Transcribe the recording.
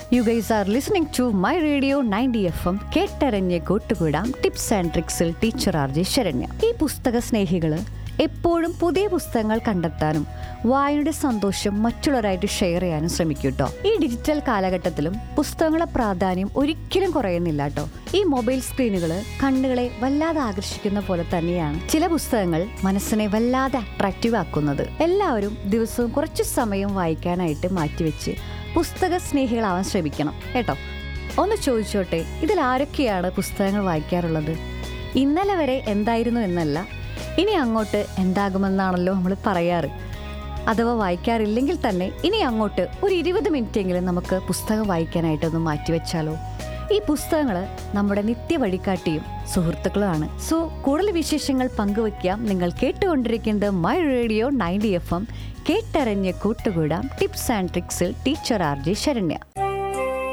U guys are listening to my radio ninety F M കേട്ടറിഞ്ഞ് കൂട്ടുകൂടാം tips and ട്രിക്സിൽ teacher R J Saranya ഈ പുസ്തക സ്നേഹികള് എപ്പോഴും പുതിയ പുസ്തകങ്ങൾ കണ്ടെത്താനും വായനയുടെ സന്തോഷം മറ്റുള്ളവരായിട്ട് ഷെയർ ചെയ്യാനും ശ്രമിക്കും കേട്ടോ ഈ ഡിജിറ്റൽ കാലഘട്ടത്തിലും പുസ്തകങ്ങളുടെ പ്രാധാന്യം ഒരിക്കലും കുറയുന്നില്ല കേട്ടോ ഈ മൊബൈൽ സ്ക്രീനുകൾ കണ്ണുകളെ വല്ലാതെ ആകർഷിക്കുന്ന പോലെ തന്നെയാണ് ചില പുസ്തകങ്ങൾ മനസ്സിനെ വല്ലാതെ അട്രാക്റ്റീവ് ആക്കുന്നത് എല്ലാവരും ദിവസവും കുറച്ച് സമയം വായിക്കാനായിട്ട് മാറ്റിവെച്ച് പുസ്തക സ്നേഹികളാവാൻ ശ്രമിക്കണം കേട്ടോ ഒന്ന് ചോദിച്ചോട്ടെ ഇതിൽ ആരൊക്കെയാണ് പുസ്തകങ്ങൾ വായിക്കാറുള്ളത് ഇന്നലെ വരെ എന്തായിരുന്നു എന്നല്ല ഇനി അങ്ങോട്ട് എന്താകുമെന്നാണല്ലോ നമ്മൾ പറയാറ് അഥവാ വായിക്കാറില്ലെങ്കിൽ തന്നെ ഇനി അങ്ങോട്ട് ഒരു ഇരുപത് മിനിറ്റെങ്കിലും നമുക്ക് പുസ്തകം വായിക്കാനായിട്ടൊന്ന് മാറ്റിവെച്ചാലോ ഈ പുസ്തകങ്ങൾ നമ്മുടെ നിത്യ വഴികാട്ടിയും സുഹൃത്തുക്കളുമാണ് സോ കൂടുതൽ വിശേഷങ്ങൾ പങ്കുവയ്ക്കാം നിങ്ങൾ കേട്ടുകൊണ്ടിരിക്കുന്നത് my radio ninety F M കേട്ടറിഞ്ഞ് കൂട്ടുകൂടാം ടിപ്സ് ആൻഡ് ട്രിക്സിൽ ടീച്ചർ ആർ ജെ ശരണ്യ